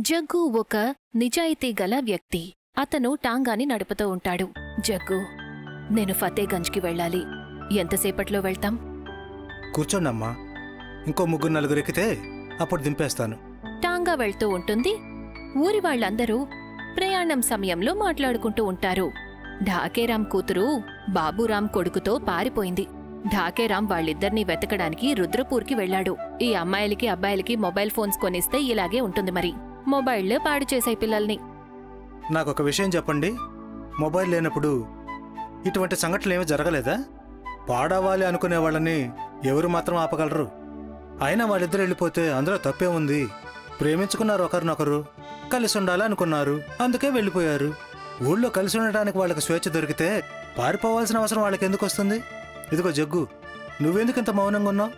jug ఒక నిజాయితీ గల వ్యక్తి అతను టాంగాని నడుపుతూ ఉంటాడు జగ్గు నేను ఫతేగంజ్కి వెళ్ళాలి ఎంతసేపట్లో వెళ్తాం కూర్చోండమ్మా ఇంకో ముగ్గురు నలుగురు ఎక్కితే అప్పుడు దింపేస్తాను టాంగా వెళ్తూ ఉంటుంది ఊరి వాళ్ళందరూ ప్రయాణం సమయంలో మాట్లాడుకుంటూ ఉంటారు ఢాకేరాం కూతురు బాబురాం కొడుకుతో పారిపోయింది ఢాకేరాం వాళ్ళిద్దరినీ వెతకడానికి రుద్రపూర్కి వెళ్ళాడు ఈ అమ్మాయిలకి అబ్బాయిలకి మొబైల్ ఫోన్స్ కొనిస్తే ఇలాగే ఉంటుంది మరి మొబైల్లో పాడు చేసే పిల్లల్ని నాకు ఒక విషయం చెప్పండి మొబైల్ లేనప్పుడు ఇటువంటి సంఘటనలు ఏమీ జరగలేదా పాడవాలి అనుకునే వాళ్ళని ఎవరు మాత్రం ఆపగలరు అయినా వాళ్ళిద్దరు వెళ్ళిపోతే అందులో తప్పే ఉంది ప్రేమించుకున్నారు ఒకరినొకరు కలిసి ఉండాలి అనుకున్నారు అందుకే వెళ్ళిపోయారు ఊళ్ళో కలిసి ఉండడానికి వాళ్ళకి స్వేచ్ఛ దొరికితే పారిపోవాల్సిన అవసరం వాళ్ళకి ఎందుకు వస్తుంది ఇదిగో జగ్గు నువ్వెందుకు ఇంత మౌనంగా ఉన్నావు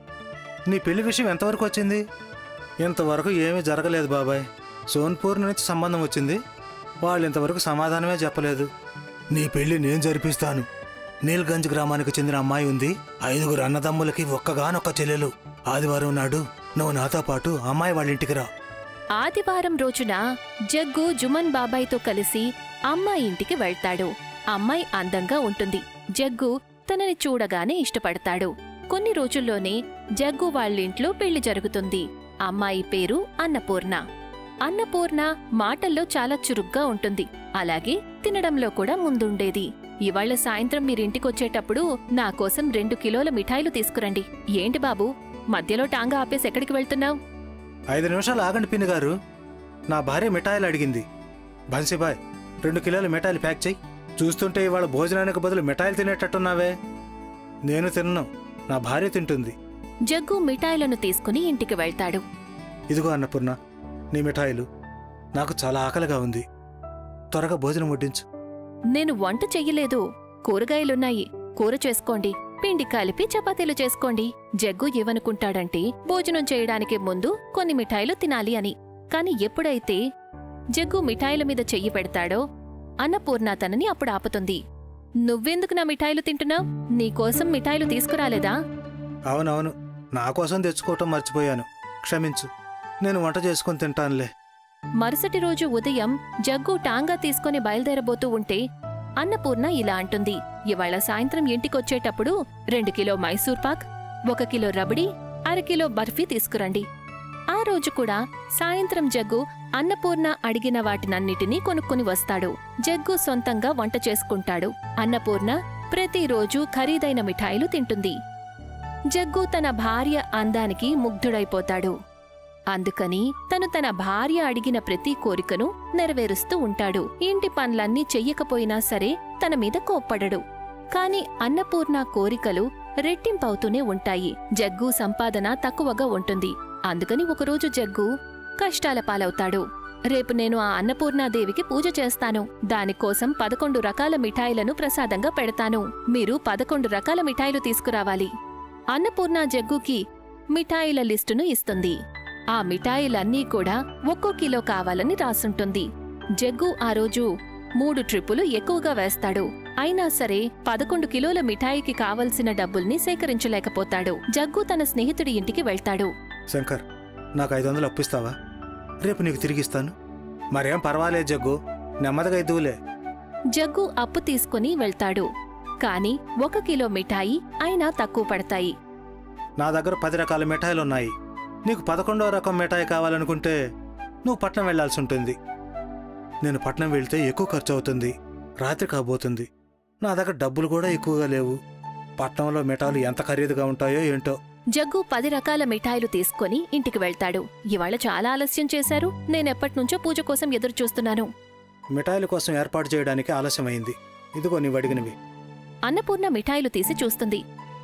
నీ పెళ్లి విషయం ఎంతవరకు వచ్చింది ఇంతవరకు ఏమీ జరగలేదు బాబాయ్ సోన్పూర్ నుంచి సంబంధం వచ్చింది వాళ్ళు ఇంతవరకు సమాధానమే చెప్పలేదు నీ పెళ్లి నేను జరిపిస్తాను నీల్గంజ్ గ్రామానికి చెందిన అమ్మాయి ఉంది ఐదుగురు అన్నదమ్ములకి ఒక్కగానొక్క చెల్లెలు ఆదివారం నాడు నువ్వు నాతో పాటు అమ్మాయి వాళ్ళ ఇంటికి రా ఆదివారం రోజున జగ్గు జుమన్ బాబాయ్తో కలిసి అమ్మాయి ఇంటికి వెళ్తాడు అమ్మాయి అందంగా ఉంటుంది జగ్గు తనని చూడగానే ఇష్టపడతాడు కొన్ని రోజుల్లోనే జగ్గు వాళ్ళింట్లో పెళ్లి జరుగుతుంది అమ్మాయి పేరు అన్నపూర్ణ అన్నపూర్ణ మాటల్లో చాలా చురుగ్గా ఉంటుంది అలాగే తినడంలో కూడా ముందుండేది ఇవాళ సాయంత్రం మీరింటికొచ్చేటప్పుడు నా కోసం రెండు కిలోల మిఠాయిలు తీసుకురండి ఏంటి బాబు మధ్యలో టాంగా ఆపేసి ఎక్కడికి వెళ్తున్నావు ఐదు నిమిషాలు ఆగండి పిన్ని గారు నా భార్య మిఠాయిలు అడిగింది బన్సీబాయ్ రెండు కిలోల మిఠాయిలు ప్యాక్ చెయ్యి చూస్తుంటే ఇవాళ భోజనానికి బదులు మిఠాయిలు తినేటట్టున్నావే నేను తిన్ను నా భార్య తింటుంది జగ్గు మిఠాయిలను తీసుకుని ఇంటికి వెళ్తాడు ఇదిగో అన్నపూర్ణ నీ మిఠాయిలు నాకు చాలా ఆకలిగా ఉంది త్వరగా భోజనం వడ్డించు నేను వంట చెయ్యలేదు కూరగాయలున్నాయి కూర చేసుకోండి పిండి కలిపి చపాతీలు చేసుకోండి జగ్గు ఏమనుకుంటాడంటే భోజనం చేయడానికి ముందు కొన్ని మిఠాయిలు తినాలి అని కాని ఎప్పుడైతే జగ్గు మిఠాయిల మీద చెయ్యి పెడతాడో అన్నపూర్ణ తనని అప్పుడు ఆపుతుంది నువ్వెందుకు నా మిఠాయిలు తింటున్నావు నీకోసం మిఠాయిలు తీసుకురాలేదా అవునవును నా కోసం తెచ్చుకోవటం మర్చిపోయాను క్షమించు నేను వంట చేసుకొని తింటానులే మరుసటి రోజు ఉదయం జగ్గు టాంగా తీసుకుని బయలుదేరబోతూ ఉంటే అన్నపూర్ణ ఇలా అంటుంది ఇవాళ సాయంత్రం ఇంటికొచ్చేటప్పుడు రెండు కిలో మైసూర్ పాక్ ఒక కిలో రబడి అరకిలో బర్ఫీ తీసుకురండి ఆ రోజు కూడా సాయంత్రం జగ్గు అన్నపూర్ణ అడిగిన వాటినన్నిటినీ కొనుక్కుని వస్తాడు జగ్గు సొంతంగా వంట చేసుకుంటాడు అన్నపూర్ణ ప్రతిరోజు ఖరీదైన మిఠాయిలు తింటుంది జగ్గు తన భార్య అందానికి ముగ్ధుడైపోతాడు అందుకని తను తన భార్య అడిగిన ప్రతి కోరికను నెరవేరుస్తూ ఉంటాడు ఇంటి పనులన్నీ చెయ్యకపోయినా సరే తన మీద కోప్పడడు కాని అన్నపూర్ణ కోరికలు రెట్టింపవుతూనే ఉంటాయి జగ్గు సంపాదన తక్కువగా ఉంటుంది అందుకని ఒకరోజు జగ్గు కష్టాల పాలవుతాడు రేపు నేను ఆ అన్నపూర్ణాదేవికి పూజ చేస్తాను దానికోసం పదకొండు రకాల మిఠాయిలను ప్రసాదంగా పెడతాను మీరు పదకొండు రకాల మిఠాయిలు తీసుకురావాలి అన్నపూర్ణ జగ్గుకి మిఠాయిల లిస్టును ఇస్తుంది ఆ మిఠాయిలన్నీ కూడా ఒక్కో కిలో కావాలని రాసుంటుంది జగ్గు ఆ రోజు మూడు ట్రిప్పులు ఎక్కువగా వేస్తాడు అయినా సరే పదకొండు కిలోల మిఠాయికి కావలసిన డబ్బుల్ని సేకరించలేకపోతాడు జగ్గు తన స్నేహితుడి ఇంటికి వెళ్తాడు శంకర్ నాకు ఐదు వందలు అప్పిస్తావా రేపు నీకు తిరిగిస్తాను మరేం పర్వాలేదు జగ్గు నెమ్మదిగా ఇద్దువులే జగ్గు అప్పు తీసుకుని వెళ్తాడు కాని ఒక కిలో మిఠాయి అయినా తక్కువ పడతాయి నా దగ్గర పది రకాల మిఠాయిలు ఉన్నాయి నీకు పదకొండవ రకం మిఠాయి కావాలనుకుంటే నువ్వు పట్నం వెళ్లాల్సి ఉంటుంది నేను పట్నం వెళ్తే ఎక్కువ ఖర్చు అవుతుంది రాత్రి కాబోతుంది నా దగ్గర డబ్బులు కూడా ఎక్కువగా లేవు పట్నంలో మిఠాయిలు ఎంత ఖరీదుగా ఉంటాయో ఏంటో జగ్గు పది రకాల మిఠాయిలు తీసుకొని ఇంటికి వెళ్తాడు ఇవాళ చాలా ఆలస్యం చేశారు నేనెప్పటినుంచో పూజ కోసం ఎదురు చూస్తున్నాను మిఠాయిల కోసం ఏర్పాటు చేయడానికి ఆలస్యమైంది ఇదిగో నీవు అడిగినవి అన్నపూర్ణ మిఠాయిలు తీసి చూస్తుంది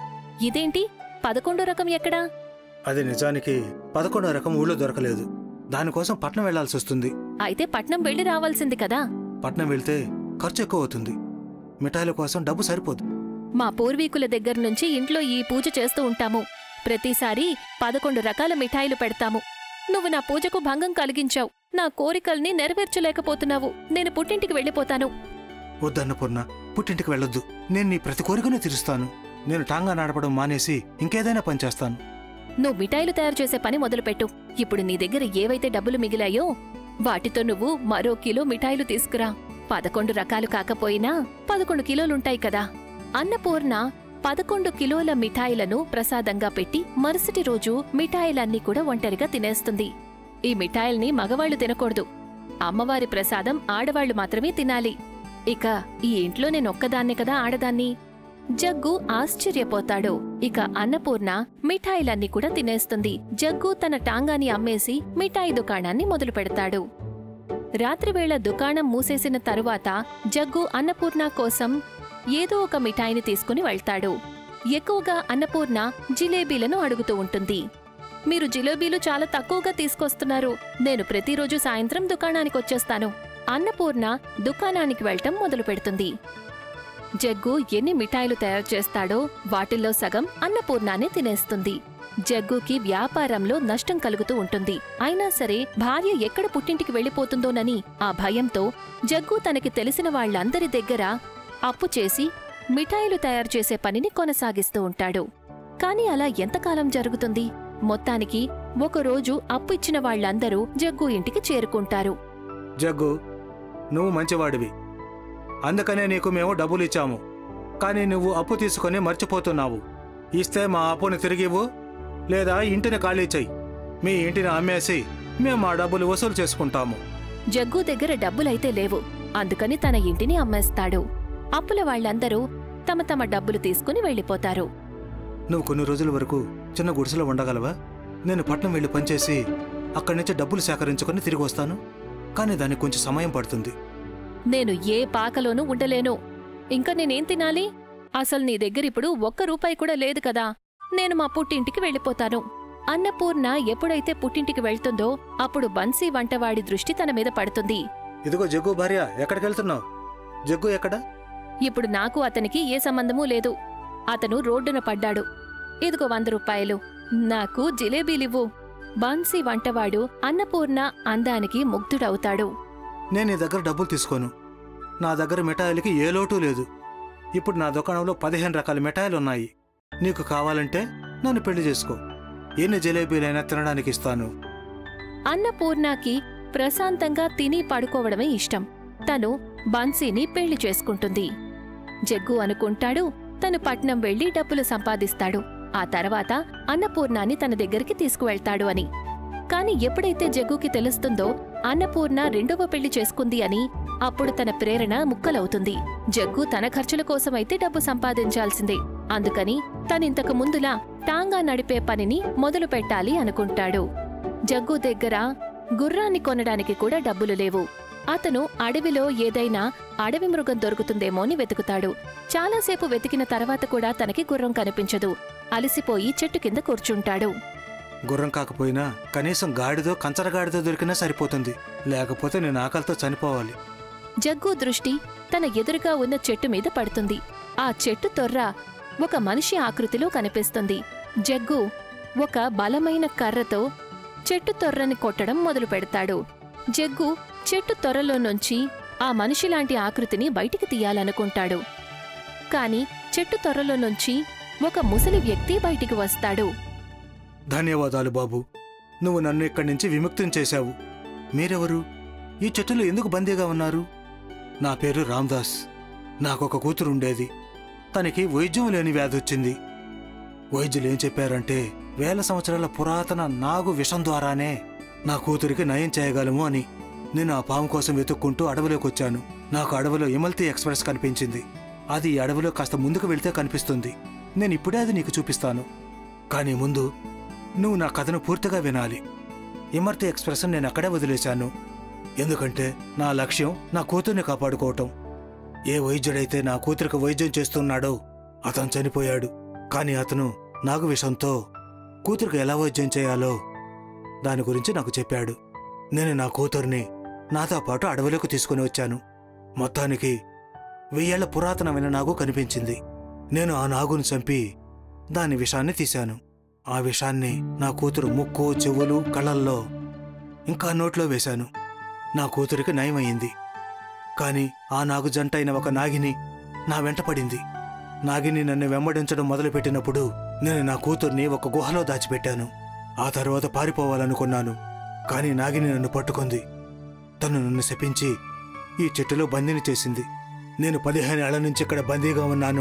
ఇదేంటి పదకొండో రకం ఎక్కడా అది నిజానికి పదకొండవ రకం ఊళ్ళో దొరకలేదు దానికోసం పట్నం వెళ్లాల్సి వస్తుంది అయితే పట్నం వెళ్లి రావాల్సింది కదా పట్నం వెళ్తే ఖర్చు ఎక్కువ అవుతుంది మిఠాయిల కోసం డబ్బు సరిపోదు మా పూర్వీకుల దగ్గర నుంచి ఇంట్లో ఈ పూజ చేస్తూ ఉంటాము ప్రతిసారి పదకొండు రకాల మిఠాయిలు పెడతాము నువ్వు నా పూజకు భంగం కలిగించావు నా కోరికల్ని నెరవేర్చలేకపోతున్నావు నేను పుట్టింటికి వెళ్ళిపోతాను వద్దన్నపూర్ణ పుట్టింటికి వెళ్ళొద్దు నేను నీ ప్రతి కోరికను తీరుస్తాను నేను టాంగా నడపడం మానేసి ఇంకేదైనా పని చేస్తాను నువ్వు మిఠాయిలు తయారు చేసే పని మొదలుపెట్టు ఇప్పుడు నీ దగ్గర ఏవైతే డబ్బులు మిగిలాయో వాటితో నువ్వు మరో కిలో మిఠాయిలు తీసుకురా పదకొండు రకాలు కాకపోయినా పదకొండు కిలోలుంటాయి కదా అన్నపూర్ణ పదకొండు కిలోల మిఠాయిలను ప్రసాదంగా పెట్టి మరుసటి రోజు మిఠాయిలన్నీ కూడా ఒంటరిగా తినేస్తుంది ఈ మిఠాయిల్ని మగవాళ్లు తినకూడదు అమ్మవారి ప్రసాదం ఆడవాళ్లు మాత్రమే తినాలి ఇక ఈ ఇంట్లో నేనొక్కదాన్నే కదా ఆడదాన్ని జగ్గు ఆశ్చర్యపోతాడు ఇక అన్నపూర్ణ మిఠాయిలన్నీ కూడా తినేస్తుంది జగ్గు తన టాంగాని అమ్మేసి మిఠాయి దుకాణాన్ని మొదలు పెడతాడు రాత్రివేళ దుకాణం మూసేసిన తరువాత జగ్గు అన్నపూర్ణ కోసం ఏదో ఒక మిఠాయిని తీసుకుని వెళ్తాడు ఎక్కువగా అన్నపూర్ణ జిలేబీలను అడుగుతూ ఉంటుంది మీరు జిలేబీలు చాలా తక్కువగా తీసుకొస్తున్నారు నేను ప్రతిరోజు సాయంత్రం దుకాణానికి వచ్చేస్తాను అన్నపూర్ణ దుకాణానికి వెళ్ళటం మొదలు పెడుతుంది జగ్గు ఎన్ని మిఠాయిలు తయారు చేస్తాడో వాటిల్లో సగం అన్నపూర్ణానే తినేస్తుంది జగ్గుకి వ్యాపారంలో నష్టం కలుగుతూ ఉంటుంది అయినా సరే భార్య ఎక్కడ పుట్టింటికి వెళ్ళిపోతుందోనని ఆ భయంతో జగ్గు తనకి తెలిసిన వాళ్ళందరి దగ్గర అప్పు చేసి మిఠాయిలు తయారు చేసే పనిని కొనసాగిస్తూ ఉంటాడు కాని అలా ఎంతకాలం జరుగుతుంది మొత్తానికి ఒకరోజు అప్పు ఇచ్చిన వాళ్ళందరూ జగ్గు ఇంటికి చేరుకుంటారు జగ్గు నువ్వు మంచివాడివి అందుకనే నీకు మేము డబ్బులు ఇచ్చాము కానీ నువ్వు అప్పు తీసుకొని మర్చిపోతున్నావు ఇస్తే మా అప్పుని తిరిగివ్వు లేదా ఇంటిని ఖాళీ చెయ్యి మీ ఇంటిని అమ్మేసి మేము మా డబ్బులు వసూలు చేసుకుంటాము జగ్గు దగ్గర డబ్బులైతే లేవు అందుకని తన ఇంటిని అమ్మేస్తాడు అప్పుల వాళ్ళందరూ తమ తమ డబ్బులు తీసుకుని వెళ్ళిపోతారు నువ్వు కొన్ని రోజుల వరకు చిన్న గుడిసెలో ఉండగలవా నేను పట్నం వెళ్ళి పనిచేసి అక్కడి నుంచి డబ్బులు సేకరించుకొని తిరిగి వస్తాను కానీ దానికి కొంచెం సమయం పడుతుంది నేను ఏ పాకలోనూ ఉండలేను ఇంకా నేనేం తినాలి అసలు నీ దగ్గరిప్పుడు ఒక్క రూపాయి కూడా లేదు కదా నేను మా పుట్టింటికి వెళ్ళిపోతాను అన్నపూర్ణ ఎప్పుడైతే పుట్టింటికి వెళ్తుందో అప్పుడు బన్సీ వంటవాడి దృష్టి తన మీద పడుతుంది ఇదిగో జగ్గు భార్య ఎక్కడికి వెళ్తున్నావు జగ్గు ఎక్కడ ఇప్పుడు నాకు అతనికి ఏ సంబంధమూ లేదు అతను రోడ్డున పడ్డాడు ఇదిగో వంద రూపాయలు నాకు జిలేబీలివ్వు బాన్సీ వంటవాడు అన్నపూర్ణ అందానికి ముగ్ధుడవుతాడు నేను నీ దగ్గర డబ్బులు తీసుకోను నా దగ్గర మిఠాయిలకి ఏ లోటు లేదు ఇప్పుడు నా దుకాణంలో పదిహేను రకాల మిఠాయిలు ఉన్నాయి నీకు కావాలంటే నన్ను పెళ్లి చేసుకో ఎన్ని జిలేబీలైనా తినడానికి ఇస్తాను అన్నపూర్ణకి ప్రశాంతంగా తిని పడుకోవడమే ఇష్టం తను బన్సీని పెళ్లి చేసుకుంటుంది జగ్గు అనుకుంటాడు తను పట్నం వెళ్లి డబ్బులు సంపాదిస్తాడు ఆ తర్వాత అన్నపూర్ణాని తన దగ్గరికి తీసుకువెళ్తాడు అని కాని ఎప్పుడైతే జగ్గుకి తెలుస్తుందో అన్నపూర్ణ రెండవ పెళ్లి చేసుకుంది అని అప్పుడు తన ప్రేరణ ముక్కలవుతుంది జగ్గు తన ఖర్చుల కోసమైతే డబ్బు సంపాదించాల్సిందే అందుకని తనింతకు ముందులా టాంగా నడిపే పనిని మొదలు పెట్టాలి అనుకుంటాడు జగ్గు దగ్గర గుర్రాన్ని కొనడానికి కూడా డబ్బులు లేవు అతను అడవిలో ఏదైనా అడవి మృగం దొరుకుతుందేమో అని వెతుకుతాడు చాలాసేపు వెతికిన తర్వాత కూడా తనకి గుర్రం కనిపించదు అలసిపోయి చెట్టు కింద కూర్చుంటాడు గుర్రం కాకపోయినా కనీసం గాడిదో కంచరగాడిదో దొరికినా సరిపోతుంది లేకపోతే నేను ఆకలితో చనిపోవాలి జగ్గు దృష్టి తన ఎదురుగా ఉన్న చెట్టు మీద పడుతుంది ఆ చెట్టు తొర్ర ఒక మనిషి ఆకృతిలో కనిపిస్తుంది జగ్గు ఒక బలమైన కర్రతో చెట్టు తొర్రని కొట్టడం మొదలు పెడతాడు జగ్గు చెట్టు తొర్రలో నుంచి ఆ మనిషిలాంటి ఆకృతిని బయటికి తీయాలనుకుంటాడు కాని చెట్టు తొర్రలో నుంచి ఒక ముసలి వ్యక్తి బయటికి వస్తాడు ధన్యవాదాలు బాబు నువ్వు నన్ను ఇక్కడి నుంచి విముక్తం చేశావు మీరెవరు ఈ చెట్టులో ఎందుకు బందీగా ఉన్నారు నా పేరు రామ్దాస్ నాకొక కూతురు ఉండేది తనకి వైద్యం లేని వ్యాధి వచ్చింది వైద్యులు ఏం చెప్పారంటే వేల సంవత్సరాల పురాతన నాగు విషం ద్వారానే నా కూతురికి నయం చేయగలము అని నేను ఆ పాము కోసం వెతుక్కుంటూ అడవిలోకి వచ్చాను నాకు అడవిలో ఇమల్తీ ఎక్స్ప్రెస్ కనిపించింది అది ఈ అడవిలో కాస్త ముందుకు వెళ్తే కనిపిస్తుంది నేను ఇప్పుడే అది నీకు చూపిస్తాను కానీ ముందు నువ్వు నా కథను పూర్తిగా వినాలి ఇమర్తి ఎక్స్ప్రెస్ నేను అక్కడే వదిలేశాను ఎందుకంటే నా లక్ష్యం నా కూతుర్ని కాపాడుకోవటం ఏ వైద్యుడైతే నా కూతురికి వైద్యం చేస్తున్నాడో అతను చనిపోయాడు కానీ అతను నాగు విషంతో కూతురికి ఎలా వైద్యం చేయాలో దాని గురించి నాకు చెప్పాడు నేను నా కూతుర్ని నాతో పాటు అడవిలోకి తీసుకుని వచ్చాను మొత్తానికి వెయ్యేళ్ల పురాతనమైన నాగు కనిపించింది నేను ఆ నాగును చంపి దాని విషాన్ని తీశాను ఆ విషాన్ని నా కూతురు ముక్కు చెవులు కళ్ళల్లో ఇంకా నోట్లో వేశాను నా కూతురికి నయమయ్యింది కాని ఆ నాగు జంట అయిన ఒక నాగిని నా వెంట పడింది నాగిని నన్ను వెంబడించడం మొదలుపెట్టినప్పుడు నేను నా కూతుర్ని ఒక గుహలో దాచిపెట్టాను ఆ తర్వాత పారిపోవాలనుకున్నాను కాని నాగిని నన్ను పట్టుకుంది తను నన్ను శపించి ఈ చెట్టులో బందీని చేసింది నేను పదిహేను ఏళ్ల నుంచి ఇక్కడ బందీగా ఉన్నాను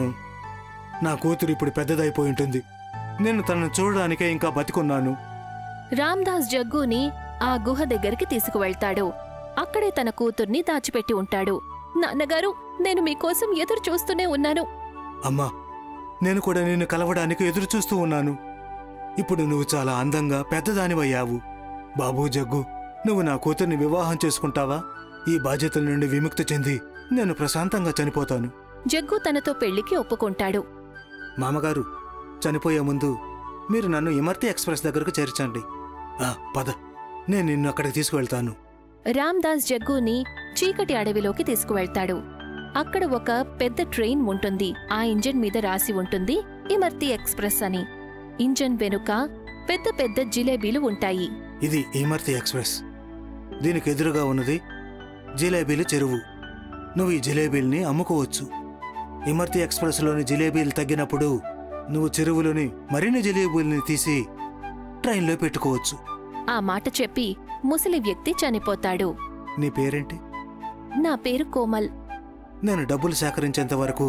నా కూతురు ఇప్పుడు పెద్దదైపోయి ఉంటుంది నేను తనను చూడడానికే ఇంకా బతికున్నాను రామ్దాస్ జగ్గుని ఆ గుహ దగ్గరికి తీసుకువెళ్తాడు అక్కడే తన కూతుర్ని దాచిపెట్టి ఉంటాడు నాన్నగారు నేను మీకోసం ఎదురు చూస్తూనే ఉన్నాను అమ్మా నేను కూడా నిన్ను కలవడానికి ఎదురు చూస్తూ ఉన్నాను ఇప్పుడు నువ్వు చాలా అందంగా పెద్దదానివయ్యావు బాబూ జగ్గు నువ్వు నా కూతుర్ని వివాహం చేసుకుంటావా ఈ బాధ్యతల నుండి విముక్తి చెంది నేను ప్రశాంతంగా చనిపోతాను జగ్గు తనతో పెళ్లికి ఒప్పుకుంటాడు మామగారు చనిపోయే ముందు మీరు నన్ను ఇమర్తి ఎక్స్ప్రెస్ దగ్గరకు చేర్చండి ఆ, పద నేను నిన్ను అక్కడికి తీసుకువెళ్తాను రామ్దాస్ జగ్గుని చీకటి అడవిలోకి తీసుకువెళ్తాడు అక్కడ ఒక పెద్ద ట్రైన్ ఉంటుంది ఆ ఇంజన్ మీద రాసి ఉంటుంది ఇమర్తి ఎక్స్ప్రెస్ అని ఇంజన్ వెనుక పెద్ద పెద్ద జిలేబీలు ఉంటాయి ఇది ఇమర్తి ఎక్స్ప్రెస్ దీనికి ఎదురుగా ఉన్నది జిలేబీల చెరువు నువ్వు ఈ జిలేబీల్ని అమ్ముకోవచ్చు ఇమర్తి ఎక్స్ప్రెస్లోని జిలేబీలు తగ్గినప్పుడు నువ్వు చెరువులోని మరిన్ని జిలేబీల్ని తీసి ట్రైన్లో పెట్టుకోవచ్చు ఆ మాట చెప్పి ముసలి వ్యక్తి చనిపోతాడు నీ పేరేంటి నా పేరు కోమల్ నేను డబ్బులు సేకరించేంత వరకు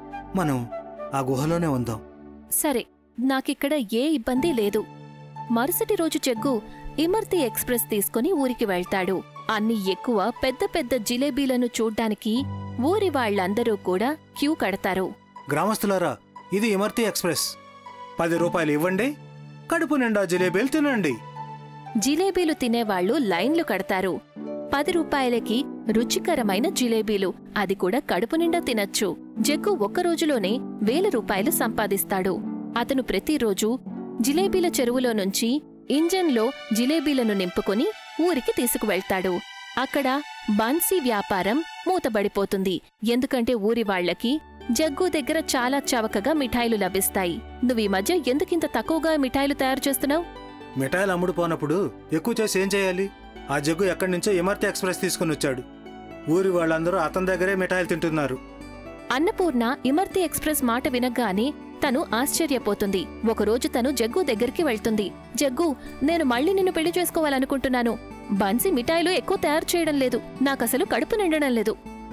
మనం ఆ గుహలోనే ఉందాం సరే నాకిక్కడ ఏ ఇబ్బంది లేదు మరుసటి రోజు చెగ్గు ఇమర్తి ఎక్స్ప్రెస్ తీసుకుని ఊరికి వెళ్తాడు అన్ని ఎక్కువ పెద్ద పెద్ద జిలేబీలను చూడ్డానికి ఊరి వాళ్ళందరూ కూడా క్యూ కడతారు గ్రామస్తులారా ఇది ఇమర్తి ఎక్స్ప్రెస్ పది రూపాయలు ఇవ్వండి కడుపు నిండా జిలేబీలు తినండి జిలేబీలు తినేవాళ్లు లైన్లు కడతారు పది రూపాయలకి రుచికరమైన జిలేబీలు అది కూడా కడుపు నిండా తినచ్చు జగ్గు ఒక్క రోజులోనే వేల రూపాయలు సంపాదిస్తాడు అతను ప్రతిరోజు జిలేబీల చెరువులో నుంచి ఇంజన్లో జిలేబీలను నింపుకొని ఊరికి తీసుకువెళ్తాడు అక్కడ బన్సీ వ్యాపారం మూతబడిపోతుంది ఎందుకంటే ఊరి వాళ్ళకి జగ్గు దగ్గర చాలా చవకగా మిఠాయిలు లభిస్తాయి నువ్వు ఈ మధ్య ఎందుకింత తక్కువగా మిఠాయిలు తయారు చేస్తున్నావు మిఠాయిలు అమ్ముడుపోనప్పుడు ఎక్కువ చేసి ఏం చేయాలి ఆ జగ్గు ఎక్కడి నుంచో ఇమర్తి ఎక్స్ప్రెస్ తీసుకుని వచ్చాడు ఊరి వాళ్ళందరూ అతని దగ్గరే మిఠాయిలు తింటున్నారు అన్నపూర్ణ ఇమర్తి ఎక్స్ప్రెస్ మాట వినగానే తను ఆశ్చర్యపోతుంది ఒకరోజు తను జగ్గు దగ్గరికి వెళ్తుంది జగ్గు నేను మళ్ళీ నిన్ను పెళ్లి చేసుకోవాలనుకుంటున్నాను బన్సీ మిఠాయిలు ఎక్కువ తయారు చేయడం లేదు నాకసలు కడుపు నిండడం లేదు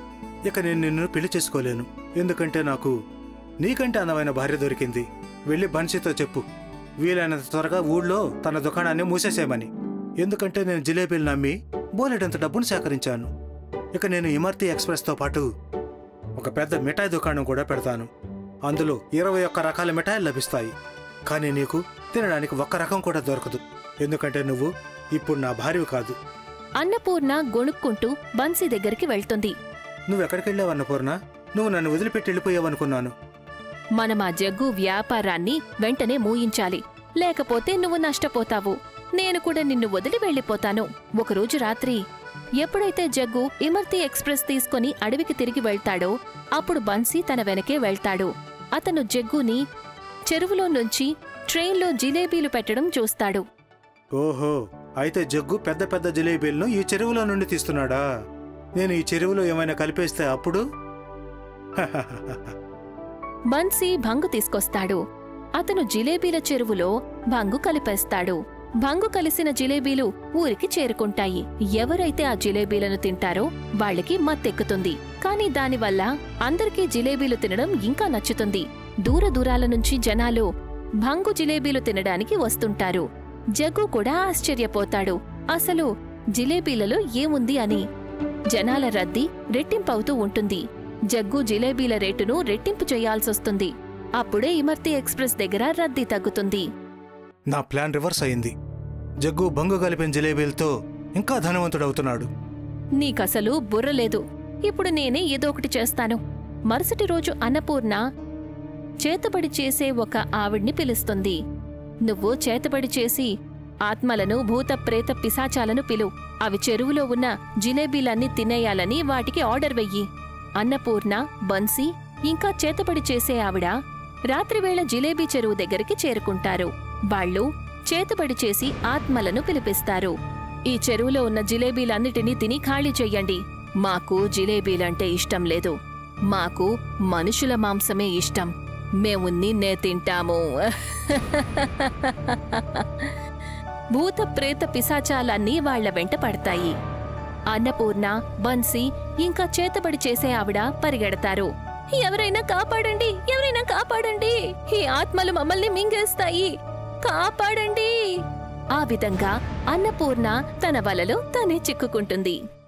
ఇక నేను నిన్ను పెళ్లి చేసుకోలేను ఎందుకంటే నాకు నీకంటే అందమైన భార్య దొరికింది వెళ్ళి బన్సీతో చెప్పు వీలైనంత త్వరగా ఊళ్ళో తన దుకాణాన్ని మూసేసేయమని ఎందుకంటే నేను జిలేబీలు నమ్మి బోలెడంత డబ్బును సేకరించాను ఇక నేను ఇమర్తి ఎక్స్ప్రెస్తో పాటు ఒక పెద్ద మిఠాయి దుకాణం కూడా పెడతాను అందులో ఇరవై ఒక్క రకాల మిఠాయిలు లభిస్తాయి కానీ నీకు తినడానికి ఒక్క రకం కూడా దొరకదు ఎందుకంటే నువ్వు ఇప్పుడు నా భార్యవి కాదు అన్నపూర్ణ గొణుక్కుంటూ బన్సీ దగ్గరికి వెళ్తుంది నువ్వెక్కడికి వెళ్ళావు అన్నపూర్ణ నువ్వు నన్ను వదిలిపెట్టి వెళ్ళిపోయావనుకున్నాను మనం ఆ జగ్గు వ్యాపారాన్ని వెంటనే మూయించాలి లేకపోతే నువ్వు నష్టపోతావు నేను కూడా నిన్ను వదిలి వెళ్ళిపోతాను ఒకరోజు రాత్రి ఎప్పుడైతే జగ్గు ఇమర్తి ఎక్స్ప్రెస్ తీసుకొని అడవికి తిరిగి వెళ్తాడో అప్పుడు బన్సీ తన వెనకే వెళ్తాడు అతను జగ్గుని చెరువులో నుంచి ట్రైన్లో జిలేబీలు పెట్టడం చూస్తాడు ఓహో అయితే జగ్గు పెద్ద పెద్ద జిలేబీలను ఈ చెరువులో నుండి తీస్తున్నాడా నేను ఈ చెరువులో ఏమైనా కలిపేస్తే అప్పుడు బన్సీ భంగు తీసుకొస్తాడు అతను జిలేబీల చెరువులో భంగు కలిపేస్తాడు భంగు కలిసిన జిలేబీలు ఊరికి చేరుకుంటాయి ఎవరైతే ఆ జిలేబీలను తింటారో వాళ్ళకి మత్తెక్కుతుంది కానీ దానివల్ల అందరికీ జిలేబీలు తినడం ఇంకా నచ్చుతుంది దూర దూరాల నుంచి జనాలు భంగు జిలేబీలు తినడానికి వస్తుంటారు జగ్గు కూడా ఆశ్చర్యపోతాడు అసలు జిలేబీలలో ఏముంది అని జనాల రద్దీ రెట్టింపవుతూ ఉంటుంది జగ్గు జిలేబీల రేటును రెట్టింపు చేయాల్సొస్తుంది అప్పుడే ఇమర్తి ఎక్స్ప్రెస్ దగ్గర రద్దీ తగ్గుతుంది నా ప్లాన్ రివర్స్ అయింది జగ్గు బంగు కలిపిన జిలేబీలతో ఇంకా ధనవంతుడవుతున్నాడు నీకసలు బుర్ర లేదు ఇప్పుడు నేనే ఏదో ఒకటి చేస్తాను మరుసటి రోజు అన్నపూర్ణ చేతబడి చేసే ఒక ఆవిడ్ని పిలుస్తుంది నువ్వు చేతబడి చేసి ఆత్మలను భూత ప్రేత పిశాచాలను పిలు అవి చెరువులో ఉన్న జిలేబీలన్నీ తినేయాలని వాటికి ఆర్డర్ వెయ్యి అన్నపూర్ణ బన్సీ ఇంకా చేతబడి చేసే ఆవిడ రాత్రివేళ జిలేబీ చెరువు దగ్గరికి చేరుకుంటారు వాళ్ళు చేతబడి చేసి ఆత్మలను పిలిపిస్తారు ఈ చెరువులో ఉన్న జిలేబీలన్నిటినీ తిని ఖాళీ చెయ్యండి మాకు జిలేబీలంటే ఇష్టం లేదు మాకు మనుషుల మాంసమే ఇష్టం మేము నిన్నే తింటాము భూత ప్రేత పిశాచాలన్నీ వాళ్ల వెంట పడతాయి అన్నపూర్ణ బన్సీ ఇంకా చేతబడి చేసే ఆవిడ పరిగెడతారు ఎవరైనా కాపాడండి ఎవరైనా కాపాడండి ఈ ఆత్మలు మమ్మల్ని మింగేస్తాయి కాపాడండి ఆ విధంగా అన్నపూర్ణ తన వలలో తనే చిక్కుకుంటుంది